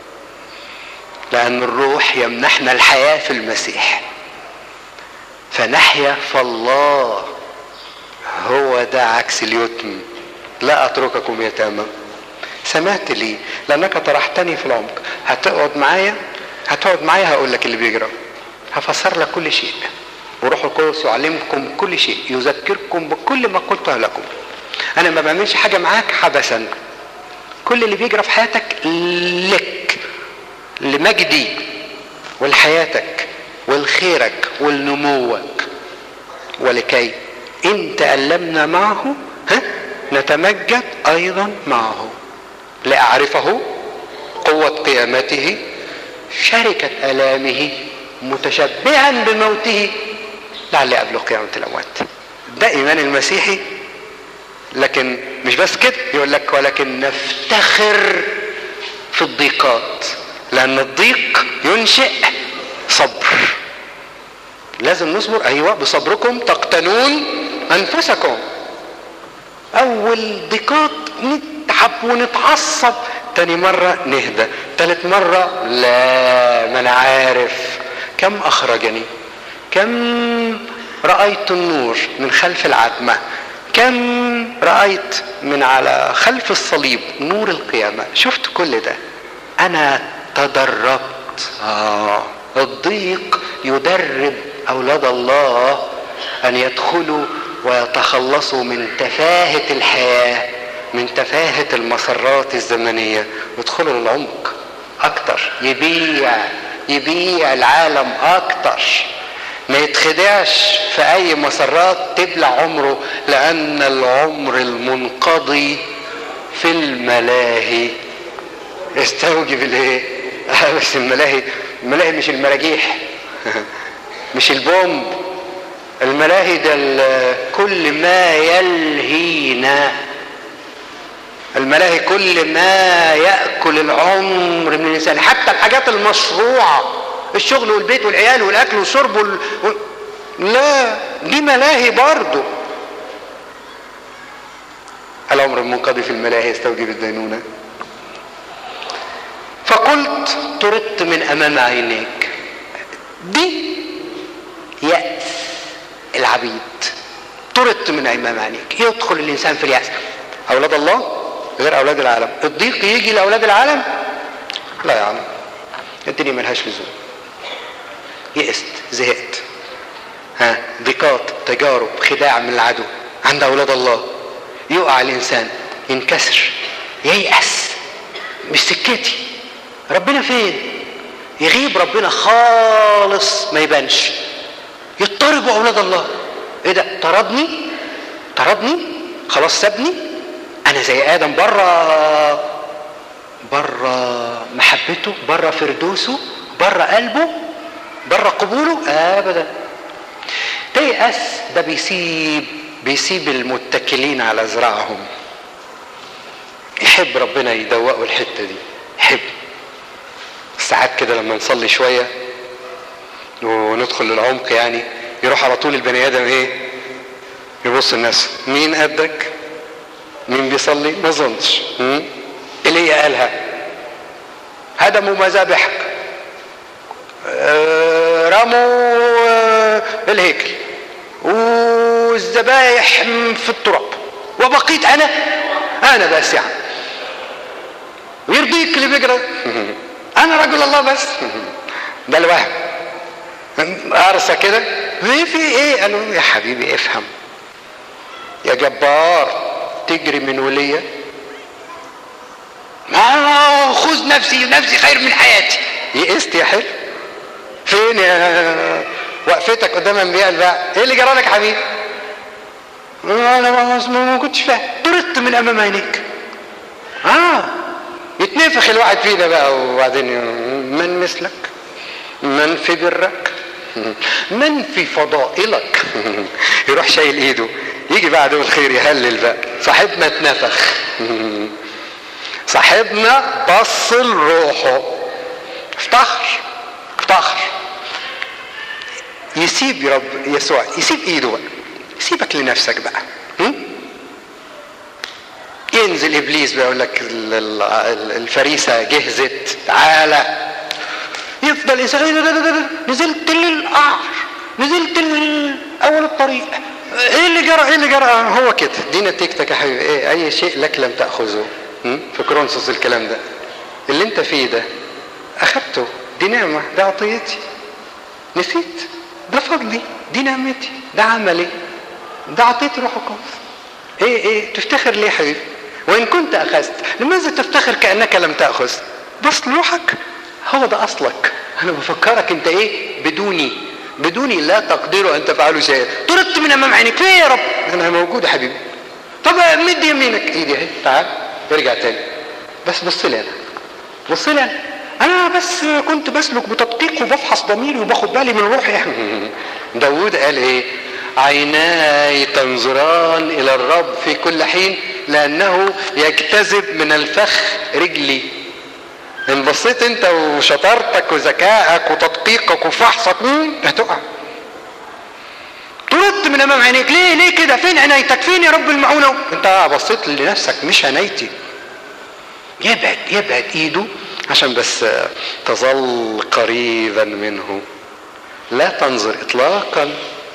لان الروح يمنحنا الحياة في المسيح فنحيا فالله هو ده عكس اليتم لا اترككم يتامى سمعت لي لانك طرحتني في العمق هتقعد معايا هتقعد معايا هقول لك اللي بيجرى هفسر لك كل شيء وروح القدس يعلمكم كل شيء يذكركم بكل ما قلته لكم انا ما بعملش حاجه معاك حبسا كل اللي بيجرى في حياتك لك لمجدي ولحياتك ولخيرك ولنموك ولكي ان تألمنا معه ها نتمجد ايضا معه لاعرفه قوة قيامته شركة الامه متشبعا بموته لعلي ابلغ قيامة الاموات ده ايمان المسيحي لكن مش بس كده يقول لك ولكن نفتخر في الضيقات لان الضيق ينشئ صبر لازم نصبر ايوه بصبركم تقتنون انفسكم اول ضيقات نتعب ونتعصب تاني مرة نهدى تالت مرة لا ما انا عارف كم اخرجني كم رأيت النور من خلف العتمة كم رأيت من على خلف الصليب نور القيامة شفت كل ده انا تدربت آه الضيق يدرب اولاد الله ان يدخلوا ويتخلصوا من تفاهة الحياة من تفاهة المسرات الزمنية ويدخلوا للعمق اكتر يبيع يبيع العالم اكتر ما يتخدعش في اي مسرات تبلع عمره لان العمر المنقضي في الملاهي يستوجب الايه بس الملاهي الملاهي مش المراجيح مش البومب الملاهي ده كل ما يلهينا الملاهي كل ما ياكل العمر من الانسان حتى الحاجات المشروعه الشغل والبيت والعيال والاكل والشرب وال... لا دي ملاهي برضه العمر المنقضي في الملاهي يستوجب الدينونه فقلت طردت من امام عينيك دي يأس العبيد طردت من امام عينيك يدخل الانسان في اليأس اولاد الله غير اولاد العالم الضيق يجي لاولاد العالم لا يا عم الدنيا ملهاش لزوم يئست زهقت ها ضيقات تجارب خداع من العدو عند اولاد الله يقع الانسان ينكسر ييأس مش سكتي ربنا فين يغيب ربنا خالص ما يبانش يضطربوا اولاد الله ايه ده طردني طردني خلاص سابني انا زي ادم بره بره محبته بره فردوسه بره قلبه بره قبوله ابدا تيأس ده بيسيب بيسيب المتكلين على ذراعهم يحب ربنا يدوقوا الحته دي يحب ساعات كده لما نصلي شويه وندخل للعمق يعني يروح على طول البني ادم ايه يبص الناس مين قدك مين بيصلي ما اظنش ايليا قالها هدموا مذابحك آه، رموا آه، الهيكل والذبايح في التراب وبقيت انا انا بس يعني ويرضيك اللي بيقرا انا رجل الله بس ده الوهم ارسى كده في في ايه قالوا يا حبيبي افهم يا جبار تجري من ولية ما خذ نفسي نفسي خير من حياتي يئست يا حلو فين يا وقفتك قدام انبياء البقى ايه اللي جرى لك يا حبيبي انا ما, ما كنتش فاهم طردت من امام عينيك اه يتنفخ الواحد فينا بقى وبعدين من مثلك من في برك من في فضائلك يروح شايل ايده يجي بعد الخير يهلل بقى صاحبنا اتنفخ صاحبنا بص لروحه افتخر افتخر يسيب يا رب يسوع يسيب ايده بقى يسيبك لنفسك بقى ينزل ابليس بقى يقول لك الفريسه جهزت تعالى يفضل يسأل نزلت للقعر نزلت اول الطريق ايه اللي جرى ايه اللي جرى هو كده دي نتيجتك يا حبيبي ايه اي شيء لك لم تاخذه في كرونسوس الكلام ده اللي انت فيه ده اخذته دي نعمه ده عطيتي نسيت ده فضلي دي نعمتي ده عملي ده عطيتي روح القدس ايه ايه تفتخر ليه يا حبيبي وان كنت اخذت لماذا تفتخر كانك لم تاخذ بص لروحك هو ده اصلك انا بفكرك انت ايه بدوني بدوني لا تقدروا ان تفعلوا شيئا طردت من امام عينك ليه يا رب انا موجود يا حبيبي طب مد يمينك ايدي اهي تعال ارجع تاني بس بص لي انا بص لي انا انا بس كنت بسلك بتدقيق وبفحص ضميري وباخد بالي من روحي داود قال ايه عيناي تنظران الى الرب في كل حين لانه يجتذب من الفخ رجلي ان بصيت انت وشطارتك وذكائك وتدقيقك وفحصك هتقع طردت من امام عينيك ليه ليه كده فين عنايتك فين يا رب المعونه انت بصيت لنفسك مش عنايتي يبعد يبعد ايده عشان بس تظل قريبا منه لا تنظر اطلاقا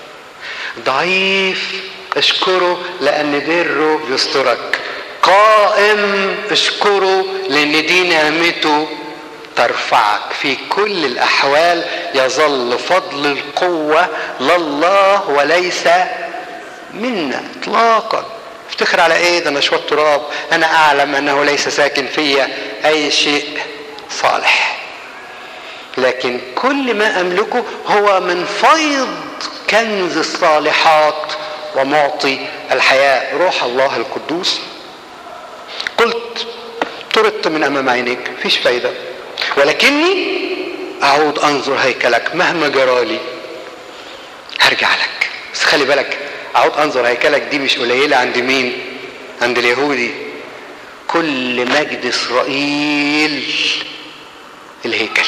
ضعيف اشكره لان بره يسترك قائم اشكره لان دي نعمته ترفعك في كل الاحوال يظل فضل القوه لله وليس منا اطلاقا افتخر على ايه ده انا شويه تراب انا اعلم انه ليس ساكن فيا اي شيء صالح لكن كل ما املكه هو من فيض كنز الصالحات ومعطي الحياه روح الله القدوس قلت طردت من امام عينيك فيش فايده ولكني اعود انظر هيكلك مهما جرالي هرجع لك بس خلي بالك اعود انظر هيكلك دي مش قليله عند مين عند اليهودي كل مجد اسرائيل الهيكل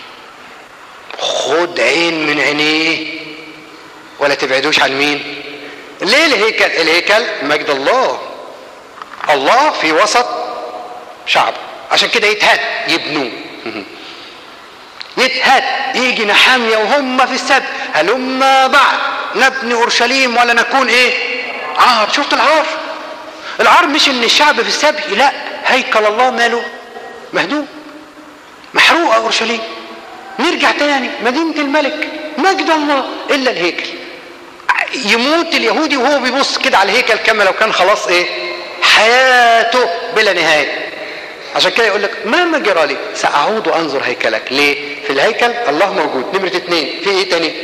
خد عين من عينيه ولا تبعدوش عن مين ليه الهيكل الهيكل مجد الله الله في وسط شعبه عشان كده يتهد يبنوه يتهد يجي نحامية وهم في السبت هلما بعد نبني اورشليم ولا نكون ايه عار شفت العار العار مش ان الشعب في السبي لا هيكل الله ماله مهدوم محروقه اورشليم نرجع تاني مدينه الملك مجد الله الا الهيكل يموت اليهودي وهو بيبص كده على الهيكل كما لو كان خلاص ايه حياته بلا نهايه عشان كده يقول لك مهما جرى لي ساعود وانظر هيكلك ليه في الهيكل الله موجود نمره اتنين في ايه تاني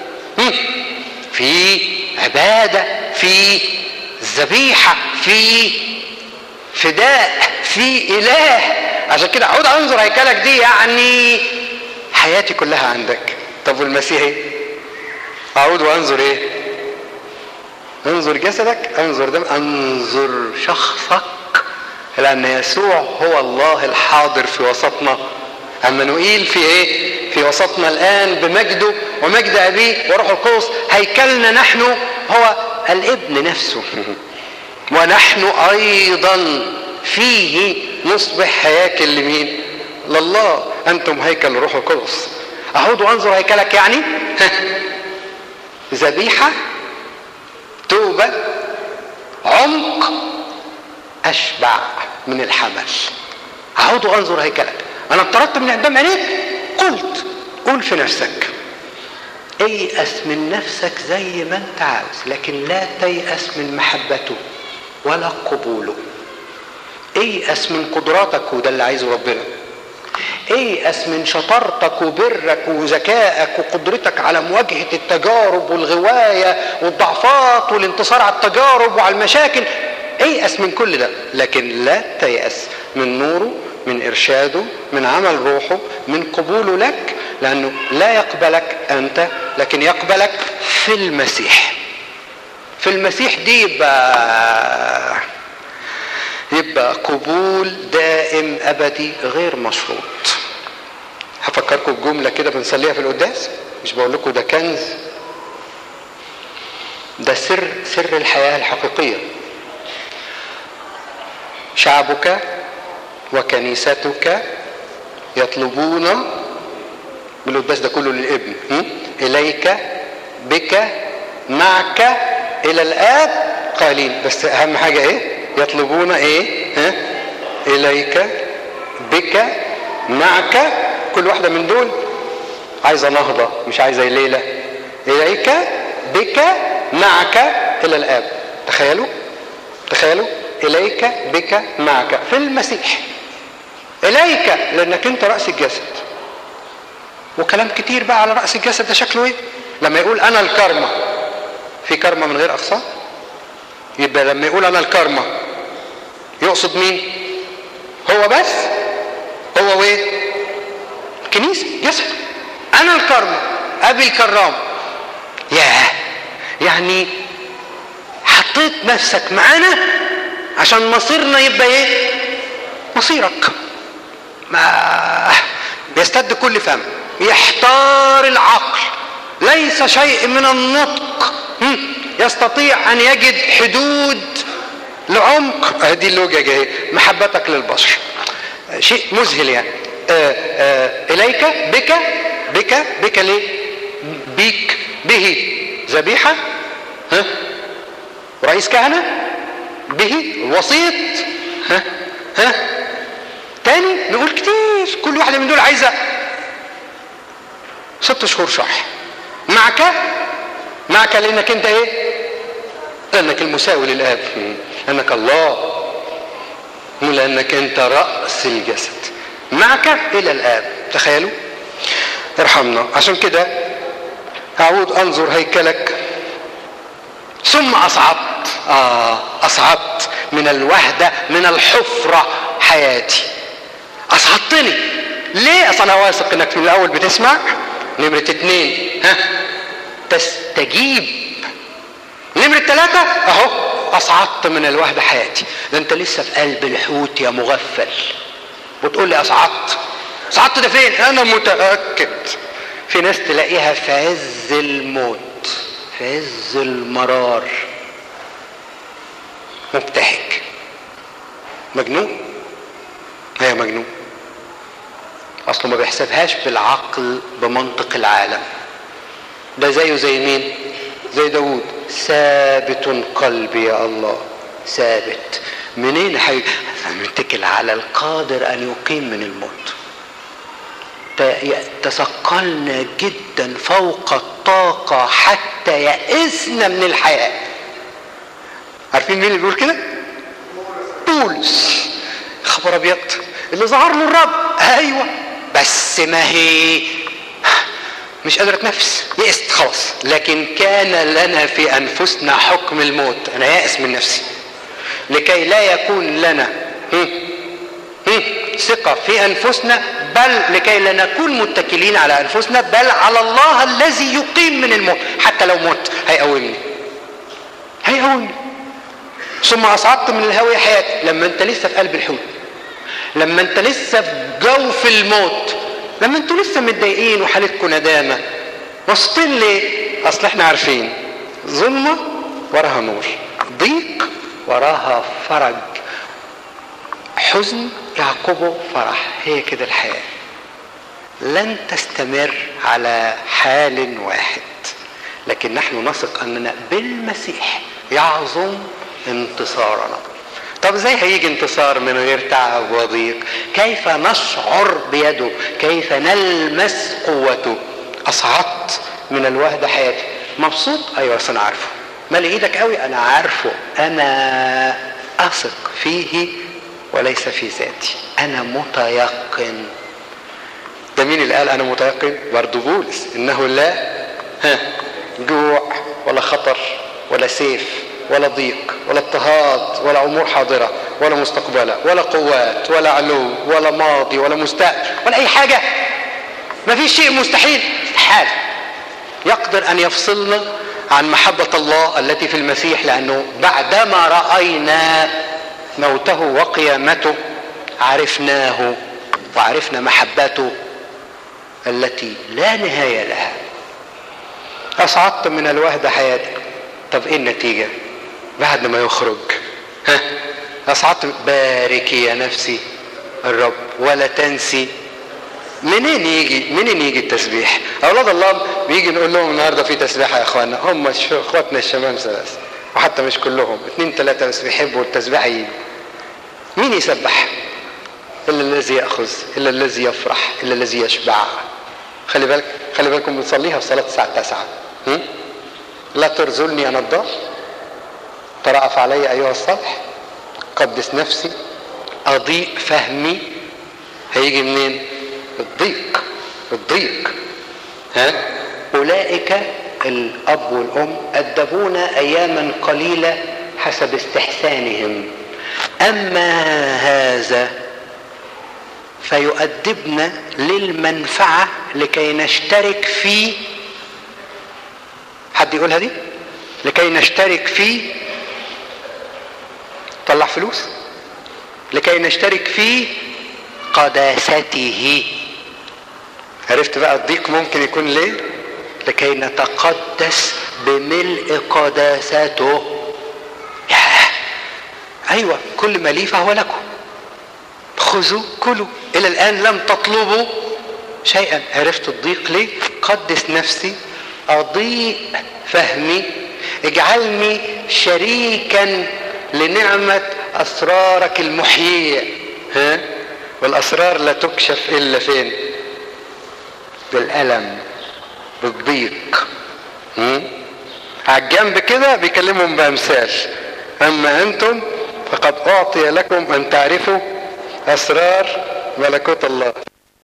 في عباده في ذبيحه في فداء في اله عشان كده اعود انظر هيكلك دي يعني حياتي كلها عندك طب والمسيح ايه اعود وانظر ايه انظر جسدك انظر دم انظر شخصك لان يسوع هو الله الحاضر في وسطنا عمانوئيل في ايه في وسطنا الان بمجده ومجد ابيه وروح القدس هيكلنا نحن هو الابن نفسه ونحن ايضا فيه نصبح هياكل لمين لله انتم هيكل الروح القدس اعود وانظر هيكلك يعني ذبيحة توبة عمق اشبع من الحمل اعود وانظر هيكلك انا اطردت من قدام عينيك قلت قول في نفسك ايأس من نفسك زي ما انت عاوز لكن لا تيأس من محبته ولا قبوله ايأس من قدراتك وده اللي عايزه ربنا ايأس من شطارتك وبرك وذكائك وقدرتك على مواجهة التجارب والغواية والضعفات والانتصار على التجارب وعلى المشاكل ايأس من كل ده لكن لا تيأس من نوره من ارشاده من عمل روحه من قبوله لك لانه لا يقبلك انت لكن يقبلك في المسيح في المسيح دي يبقى يبقى قبول دائم ابدي غير مشروط هفكركم بجمله كده بنصليها في القداس مش بقول لكم ده كنز ده سر سر الحياه الحقيقيه شعبك وكنيستك يطلبون بالقداس ده كله للابن اليك بك معك الى الاب قائلين بس اهم حاجه ايه يطلبون ايه ها اليك بك معك كل واحده من دول عايزه نهضه مش عايزه ليله اليك بك معك الى الاب تخيلوا تخيلوا اليك بك معك في المسيح اليك لانك انت راس الجسد وكلام كتير بقى على راس الجسد ده شكله ايه لما يقول انا الكرمه في كرمه من غير اقصى يبقى لما يقول انا الكرمه يقصد مين هو بس هو وايه كنيسه جسد انا الكرمه ابي الكرام ياه يعني حطيت نفسك معانا عشان مصيرنا يبقى ايه مصيرك ما بيستد كل فم يحتار العقل ليس شيء من النطق يستطيع ان يجد حدود لعمق هذه اللوجة اهي محبتك للبشر شيء مذهل يعني آآ آآ اليك بك بك بك ليه بيك به ذبيحه ها رئيس كهنه به وسيط ها ها تاني نقول كتير كل واحده من دول عايزه ست شهور شرح معك معك لانك انت ايه لانك المساوي للاب لانك الله مو لانك انت راس الجسد معك الى الاب تخيلوا ارحمنا عشان كده اعود انظر هيكلك ثم اصعدت اه اصعدت من الوهده من الحفره حياتي اصعدتني ليه اصل انا واثق انك في الاول بتسمع نمرة اتنين ها تستجيب نمرة ثلاثة اهو اصعدت من الوحدة حياتي ده انت لسه في قلب الحوت يا مغفل وتقول لي اصعدت صعدت ده فين انا متأكد في ناس تلاقيها في عز الموت في عز المرار مبتهج مجنون هي مجنون اصله ما بيحسبهاش بالعقل بمنطق العالم ده زيه زي مين زي داود ثابت قلبي يا الله ثابت منين حي... متكل على القادر ان يقيم من الموت تثقلنا جدا فوق الطاقة حتى يئسنا من الحياة عارفين مين اللي بيقول كده بولس خبر ابيض اللي ظهر له الرب ايوه بس ما هي مش قادر اتنفس يئست خلاص لكن كان لنا في انفسنا حكم الموت انا يائس من نفسي لكي لا يكون لنا هم هم ثقة في أنفسنا بل لكي لا نكون متكلين على أنفسنا بل على الله الذي يقيم من الموت حتى لو مت هيقومني هيقومني ثم أصعدت من الهوية حياتي لما أنت لسه في قلب الحوت لما أنت لسه في جوف الموت لما أنتوا لسه متضايقين وحالتكم ندامة واثقين ليه؟ أصل إحنا عارفين ظلمة وراها نور ضيق وراها فرج حزن يعقبه فرح هي كده الحياه لن تستمر على حال واحد لكن نحن نثق اننا بالمسيح يعظم انتصارنا طب ازاي هيجي انتصار من غير تعب وضيق كيف نشعر بيده كيف نلمس قوته اصعدت من الوهده حياتي مبسوط ايوه انا عارفه مالي ايدك قوي انا عارفه انا اثق فيه وليس في ذاتي انا متيقن ده مين اللي قال انا متيقن برضه بولس انه لا ها جوع ولا خطر ولا سيف ولا ضيق ولا اضطهاد ولا امور حاضره ولا مستقبله ولا قوات ولا علو ولا ماضي ولا مستقبل ولا اي حاجه ما فيش شيء مستحيل حال يقدر ان يفصلنا عن محبه الله التي في المسيح لانه بعدما راينا موته وقيامته عرفناه وعرفنا محبته التي لا نهايه لها اصعدت من الوهده حياتك طب ايه النتيجه بعد ما يخرج ها اصعدت باركي يا نفسي الرب ولا تنسي منين يجي منين يجي التسبيح اولاد الله بيجي نقول لهم النهارده في تسبيحه يا اخوانا هم اخواتنا الشمامسه بس وحتى مش كلهم اثنين ثلاثه بس بيحبوا التسبيحه يجي مين يسبح الا الذي ياخذ الا الذي يفرح الا الذي يشبع خلي بالك خلي بالكم بنصليها في صلاه الساعه 9 لا ترزلني انا الضال ترأف علي ايها الصالح قدس نفسي اضيء فهمي هيجي منين الضيق الضيق ها اولئك الاب والام ادبونا اياما قليله حسب استحسانهم اما هذا فيؤدبنا للمنفعه لكي نشترك في حد يقولها دي لكي نشترك في طلع فلوس لكي نشترك في قداسته عرفت بقى الضيق ممكن يكون ليه لكي نتقدس بملء قداسته ياه ايوه كل ما لي فهو لكم خذوا كلوا الى الان لم تطلبوا شيئا عرفت الضيق ليه قدس نفسي اضيء فهمي اجعلني شريكا لنعمة اسرارك المحيية ها والاسرار لا تكشف الا فين بالالم بالضيق على الجنب كده بيكلمهم بامثال اما انتم فقد اعطي لكم ان تعرفوا اسرار ملكوت الله